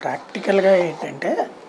ప్రాక్టికల్గా ఏంటంటే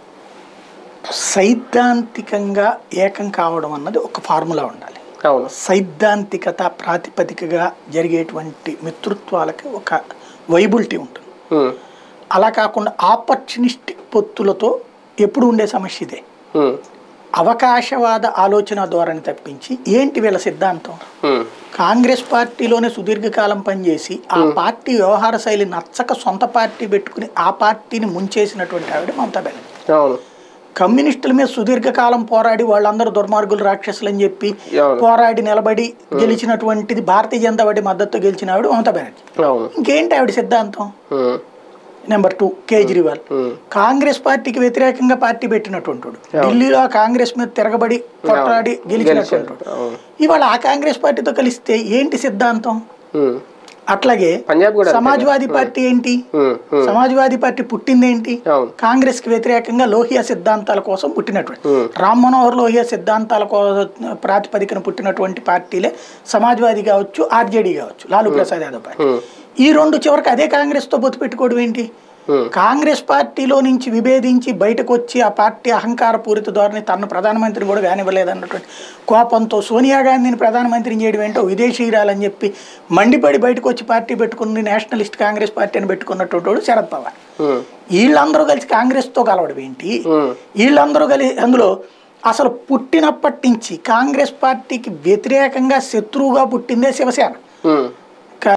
సైద్ధాంతికంగా ఏకం కావడం అన్నది ఒక ఫార్ములా ఉండాలి అవును సైద్ధాంతికత ప్రాతిపదికగా జరిగేటువంటి మిత్రుత్వాలకి ఒక వైబిలిటీ ఉంటుంది ఉమ్, అలా కాకుండా ఆపర్చునిస్టిక్ పొత్తులతో ఎప్పుడు ఉండే సమస్య ఇదే ఉమ్, అవకాశవాద ఆలోచన ధోరణి తప్పించి ఏంటి వీళ్ళ సిద్ధాంతం ఉమ్, కాంగ్రెస్ పార్టీలోనే సుదీర్ఘకాలం పనిచేసి ఆ పార్టీ వ్యవహార శైలి నచ్చక సొంత పార్టీ పెట్టుకుని ఆ పార్టీని ముంచేసినటువంటి ఆవిడ మమతా బెనర్జీ అవును కమ్యూనిస్టుల మీద సుదీర్ఘకాలం పోరాడి వాళ్ళందరూ దుర్మార్గులు రాక్షసులు అని చెప్పి అవును. పోరాడి నిలబడి గెలిచినటువంటిది భారతీయ జనతా పార్టీ మద్దతు గెలిచిన ఆవిడ మమతా బెనర్జీ అవును ఇంకేంటి ఆవిడ సిద్ధాంతం ఉమ్, నెంబర్ టూ కేజ్రీవాల్ ఉమ్, కాంగ్రెస్ పార్టీకి వ్యతిరేకంగా పార్టీ పెట్టినటువంటి వాడు. ఢిల్లీలో ఆ కాంగ్రెస్ మీద తిరగబడి కొట్లాడి గెలిచినటువంటి వాడు. అవును ఇవాళ ఆ కాంగ్రెస్ పార్టీతో కలిస్తే ఏంటి సిద్ధాంతం ఉమ్, అట్లాగే పంజాబ్ కూడా అంతే. సమాజ్వాదీ పార్టీ ఏంటి ఉమ్, ఉమ్, సమాజ్వాదీ పార్టీ పుట్టిందేంటి అవును కాంగ్రెస్ కి వ్యతిరేకంగా లోహియా సిద్ధాంతాల కోసం పుట్టినటువంటి Hmm. రామ్ మనోహర్ లోహియా సిద్ధాంతాల కో- ప్రాతిపదికన పుట్టినటువంటి పార్టీలే సమాజ్వాదీ కావచ్చు ఆర్జేడీ కావచ్చు లాలూ ప్రసాద్ యాదవ్ పార్టీ ఉమ్, ఈ రెండు చివరికి అదే కాంగ్రెస్ తో పొత్తు పెట్టుకోవడం ఏంటి ఉమ్, కాంగ్రెస్ పార్టీలో నుంచి విభేదించి బయటకు వచ్చి ఆ పార్టీ అహంకార పూరిత ధోరణి తనను ప్రధానమంత్రిని కూడా కానివ్వలేదన్నటువంటి కోపంతో సోనియా గాంధీని ప్రధానమంత్రిని చేయడం ఏంటో విదేశీయురాలని చెప్పి మండిపడి బయటకు వచ్చి పార్టీ పెట్టుకుని నేషనలిస్ట్ కాంగ్రెస్ పార్టీ అని పెట్టుకున్నటువంటి వాడు శరద్ పవార్ ఉమ్, వీళ్ళందరూ కలిసి కాంగ్రెస్తో కలవడం ఏంటి ఉమ్, వీళ్ళందరూ కలిసి అందులో అసలు పుట్టినప్పటి నుంచి కాంగ్రెస్ పార్టీకి వ్యతిరేకంగా శత్రువుగా పుట్టిందే శివసేన ఉమ్,